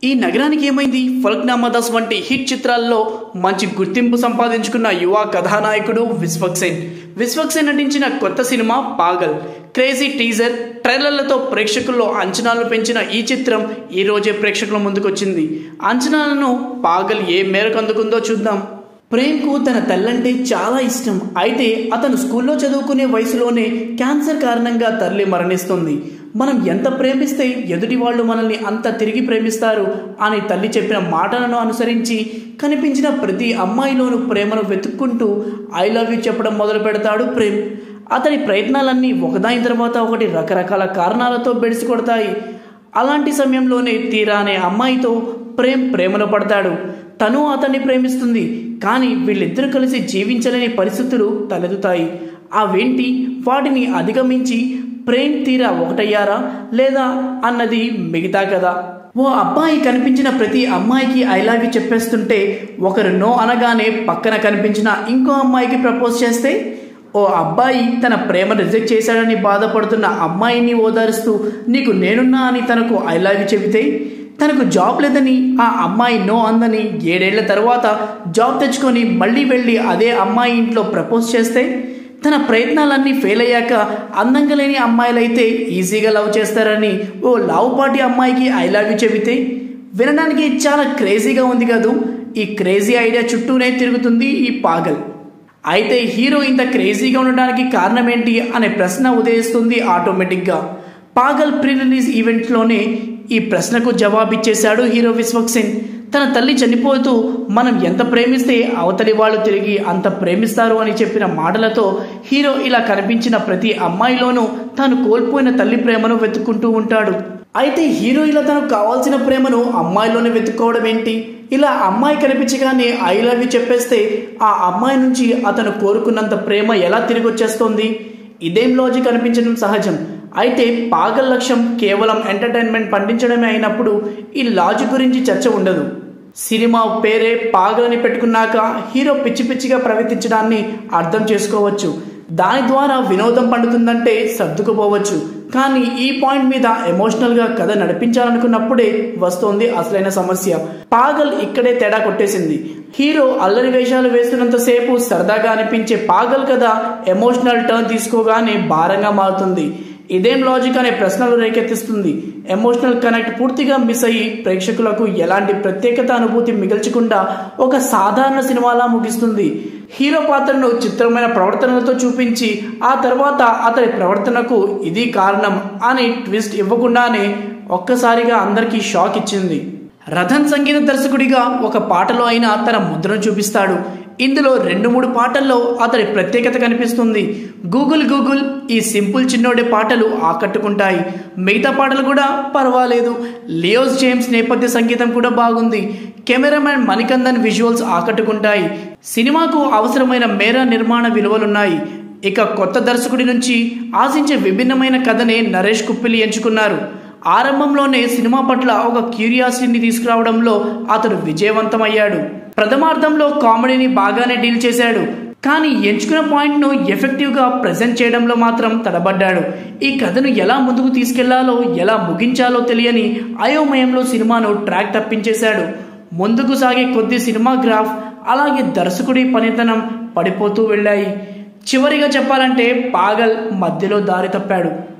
ఈ నగరానికి ఏమైంది ఫల్క్నామా దాస్ వంటి హిట్ చిత్రాల్లో మంచి గుర్తింపు సంపాదించుకున్న యువ కథానాయకుడు విశ్వక్సేన్ విశ్వక్సేన్ నటించిన కొత్త సినిమా పాగల్ క్రేజీ టీజర్ ట్రైలర్లతో ప్రేక్షకుల్లో అంచనాలు పెంచిన ఈ చిత్రం ఈ రోజే ప్రేక్షకుల ముందుకొచ్చింది అంచనాలను పాగల్ ఏ మేరకు అందుకుందో చూద్దాం ప్రేమ్కు తన తల్లంటే చాలా ఇష్టం అయితే అతను స్కూల్లో చదువుకునే వయసులోనే క్యాన్సర్ కారణంగా తల్లి మరణిస్తుంది మనం ఎంత ప్రేమిస్తే ఎదుటి వాళ్ళు మనల్ని అంత తిరిగి ప్రేమిస్తారు అని తల్లి చెప్పిన మాటలను అనుసరించి కనిపించిన ప్రతి అమ్మాయిలోనూ ప్రేమను వెతుక్కుంటూ ఐ లవ్ యూ చెప్పడం మొదలు పెడతాడు ప్రేమ్ అతని ప్రయత్నాలన్నీ ఒకదాని తర్వాత ఒకటి రకరకాల కారణాలతో బెడిసి కొడతాయి అలాంటి సమయంలోనే తీరా అనే అమ్మాయితో ప్రేమ్ ప్రేమలో పడతాడు తను అతన్ని ప్రేమిస్తుంది కానీ వీళ్ళిద్దరూ కలిసి జీవించలేని పరిస్థితులు తలెత్తుతాయి అవేంటి వాటిని అధిగమించి ప్రేమ్ తీరా ఒకటయ్యారా లేదా అన్నది మిగతా కదా ఓ అబ్బాయి కనిపించిన ప్రతి అమ్మాయికి ఐ లవ్ యూ చెప్పేస్తుంటే ఒకరు నో అనగానే పక్కన కనిపించిన ఇంకో అమ్మాయికి ప్రపోజ్ చేస్తే ఓ అబ్బాయి తన ప్రేమ రిజెక్ట్ చేశాడని బాధపడుతున్న అమ్మాయిని ఓదారుస్తూ నీకు నేనున్నా అని తనకు ఐ లవ్ యూ చెబితే తనకు జాబ్ లేదని ఆ అమ్మాయి నో అందని ఏడేళ్ల తర్వాత జాబ్ తెచ్చుకొని మళ్ళీ వెళ్ళి అదే అమ్మాయి ఇంట్లో ప్రపోజ్ చేస్తే తన ప్రయత్నాలన్నీ ఫెయిల్ అయ్యాక అందంగా లేని అమ్మాయిలైతే ఈజీగా లవ్ చేస్తారని ఓ లవ్ పార్టీ అమ్మాయికి ఐ లవ్ యూ చెబితే వినడానికి చాలా క్రేజీగా ఉంది కదూ ఈ క్రేజీ ఐడియా చుట్టూనే తిరుగుతుంది ఈ పాగల్ అయితే హీరో ఇంత క్రేజీగా ఉండడానికి కారణం ఏంటి అనే ప్రశ్న ఉదయిస్తుంది ఆటోమేటిక్గా పాగల్ ప్రీ రిలీజ్ ఈవెంట్లోనే ఈ ప్రశ్నకు జవాబిచ్చేశాడు హీరో విశ్వక్సేన్ తన తల్లి చనిపోతూ మనం ఎంత ప్రేమిస్తే అవతలి వాళ్ళు తిరిగి అంత ప్రేమిస్తారు అని చెప్పిన మాటలతో హీరో ఇలా కనిపించిన ప్రతి అమ్మాయిలోనూ తాను కోల్పోయిన తల్లి ప్రేమను వెతుక్కుంటూ ఉంటాడు అయితే హీరో ఇలా తనకు కావాల్సిన ప్రేమను అమ్మాయిలోనే వెతుక్కోవడం ఏంటి ఇలా అమ్మాయి కనిపించగానే ఐ లవ్ యూ చెప్పేస్తే ఆ అమ్మాయి నుంచి అతను కోరుకున్నంత ప్రేమ ఎలా తిరిగి వచ్చేస్తోంది ఇదేం లాజిక్ అనిపించడం సహజం అయితే పాగల్ లక్ష్యం కేవలం ఎంటర్టైన్మెంట్ పండించడమే అయినప్పుడు ఈ లాజిక్ గురించి చర్చ ఉండదు సినిమా పేరే పాగల్ అని పెట్టుకున్నాక హీరో పిచ్చి పిచ్చిగా ప్రవర్తించడాన్ని అర్థం చేసుకోవచ్చు దాని ద్వారా వినోదం పండుతుందంటే సర్దుకుపోవచ్చు కానీ ఈ పాయింట్ మీద ఎమోషనల్గా కథ నడిపించాలనుకున్నప్పుడే వస్తోంది అసలైన సమస్య పాగల్ ఇక్కడే తేడా కొట్టేసింది హీరో అల్లరి వేషాలు వేస్తున్నంతసేపు సరదాగా అనిపించే పాగల్ కథ ఎమోషనల్ టర్న్ తీసుకోగానే భారంగా మారుతుంది ఇదేం లాజిక్ అనే ప్రశ్నలు రేకెత్తిస్తుంది ఎమోషనల్ కనెక్ట్ పూర్తిగా మిస్ అయ్యి ప్రేక్షకులకు ఎలాంటి ప్రత్యేకత అనుభూతి మిగల్చకుండా ఒక సాధారణ సినిమాలా ముగిస్తుంది హీరో పాత్రను చిత్రమైన ప్రవర్తనలతో చూపించి ఆ తర్వాత అతడి ప్రవర్తనకు ఇది కారణం అని ట్విస్ట్ ఇవ్వకుండానే ఒక్కసారిగా అందరికీ షాక్ ఇచ్చింది రథన్ సంగీత దర్శకుడిగా ఒక పాటలో అయినా తన ముద్రను చూపిస్తాడు ఇందులో రెండు మూడు పాటల్లో అతడి ప్రత్యేకత కనిపిస్తుంది గూగుల్ గూగుల్ ఈ సింపుల్ చిన్నోడే పాటలు ఆకట్టుకుంటాయి మిగతా పాటలు కూడా పర్వాలేదు లియోస్ జేమ్స్ నేపథ్య సంగీతం కూడా బాగుంది కెమెరామ్యాన్ మణికందన్ విజువల్స్ ఆకట్టుకుంటాయి సినిమాకు అవసరమైన మేర నిర్మాణ విలువలున్నాయి ఇక కొత్త దర్శకుడి నుంచి ఆశించే విభిన్నమైన కథనే నరేష్ కుప్పిలి ఎంచుకున్నారు ఆరంభంలోనే సినిమా పట్ల ఒక క్యూరియాసిటీని తీసుకురావడంలో అతడు విజయవంతమయ్యాడు ప్రథమార్థంలో కామెడీని బాగానే డీల్ చేశాడు కానీ ఎంచుకున్న పాయింట్ను ఎఫెక్టివ్గా ప్రజెంట్ చేయడంలో మాత్రం తడబడ్డాడు ఈ కథను ఎలా ముందుకు తీసుకెళ్లాలో ఎలా ముగించాలో తెలియని అయోమయంలో సినిమాను ట్రాక్ తప్పించేశాడు ముందుకు సాగే కొద్ది సినిమా గ్రాఫ్ అలాగే దర్శకుడి పనితనం పడిపోతూ వెళ్ళాయి చివరిగా చెప్పాలంటే పాగల్ మధ్యలో దారి తప్పాడు